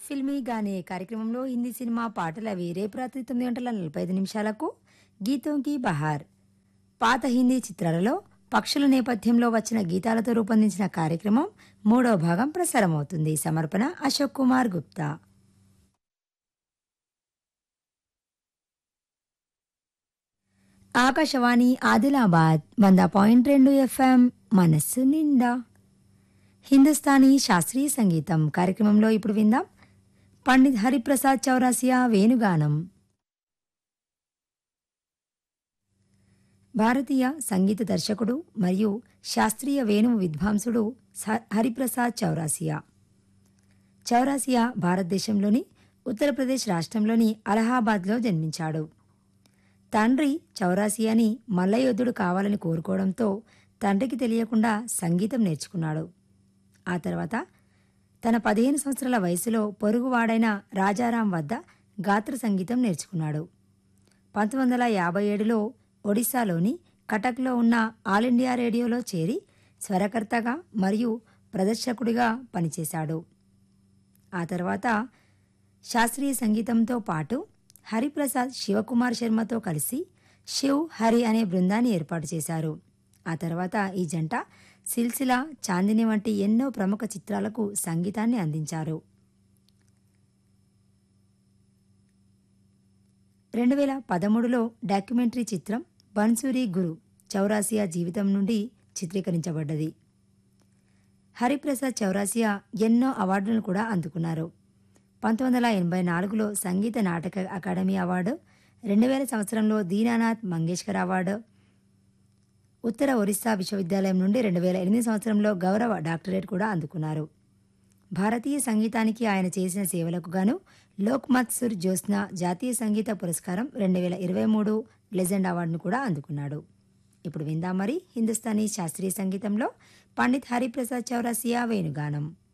ఫిల్మీ గానే కార్యక్రమంలో హిందీ సినిమా పాటల రేపు రాత్రి తొమ్మిది గంటల నలభై ఐదు నిమిషాలకు గీతోంకి బహార్ పాత హిందీ చిత్రాలలో పక్షుల నేపథ్యంలో వచ్చిన గీతాలతో రూపొందించిన కార్యక్రమం మూడవ భాగం ప్రసారమవుతుంది సమర్పణ అశోక్ కుమార్ గుప్తా ఆకాశవాణి ఆదిలాబాద్ వంద పాయింట్ రెండు ఎఫ్ఎం మనస్సు నిండా హిందుస్థానీ శాస్త్రీయ సంగీతం కార్యక్రమంలో ఇప్పుడు విందాం పండిత్ హరిప్రసాద్ చౌరాసియా వేణుగానం భారతీయ సంగీత దర్శకుడు మరియు శాస్త్రీయ వేణువు విద్వాంసుడు స- హరిప్రసాద్ చౌరాసియా చౌరాసియా భారతదేశంలోని ఉత్తరప్రదేశ్ రాష్ట్రంలోని అలహాబాద్లో జన్మించాడు తండ్రి చౌరాసియాని మల్లయోధుడు కావాలని కోరుకోవడంతో తండ్రికి తెలియకుండా సంగీతం నేర్చుకున్నాడు ఆ తర్వాత తన పదిహేను సంవత్సరాల వయసులో పొరుగువాడైన రాజారాం వద్ద గాత్ర సంగీతం నేర్చుకున్నాడు పంతొమ్మిది వందల యాభై ఏడులో ఒడిశాలోని కటక్లో ఉన్న ఆల్ ఇండియా రేడియోలో చేరి స్వరకర్తగా మరియు ప్రదర్శకుడిగా పనిచేశాడు ఆ తర్వాత శాస్త్రీయ సంగీతంతో పాటు హరిప్రసాద్ శివకుమార్ శర్మతో కలిసి శివ్ హరి అనే బృందాన్ని ఏర్పాటు చేశారు ఆ తర్వాత ఈ జంట సిల్సిలా చాందిని వంటి ఎన్నో ప్రముఖ చిత్రాలకు సంగీతాన్ని అందించారు రెండు వేల పదమూడులో డాక్యుమెంటరీ చిత్రం బన్సూరి గురు చౌరాసియా జీవితం నుండి చిత్రీకరించబడ్డది హరిప్రసాద్ చౌరాసియా ఎన్నో అవార్డులను కూడా అందుకున్నారు పంతొమ్మిది వందల ఎనభై నాలుగులో సంగీత నాటక అకాడమీ అవార్డు రెండు వేల సంవత్సరంలో దీనానాథ్ మంగేష్కర్ అవార్డు ఉత్తర ఒరిస్సా విశ్వవిద్యాలయం నుండి రెండు వేల ఎనిమిది సంవత్సరంలో గౌరవ డాక్టరేట్ కూడా అందుకున్నారు భారతీయ సంగీతానికి ఆయన చేసిన సేవలకు గాను లోక్ మత్ సుర్ జ్యోత్స్న జాతీయ సంగీత పురస్కారం రెండు వేల ఇరవై మూడు లెజెండ్ అవార్డును కూడా అందుకున్నాడు ఇప్పుడు విందాం మరి హిందుస్థానీ శాస్త్రీయ సంగీతంలో పండిత్ హరిప్రసాద్ చౌరాసియా వేణుగానం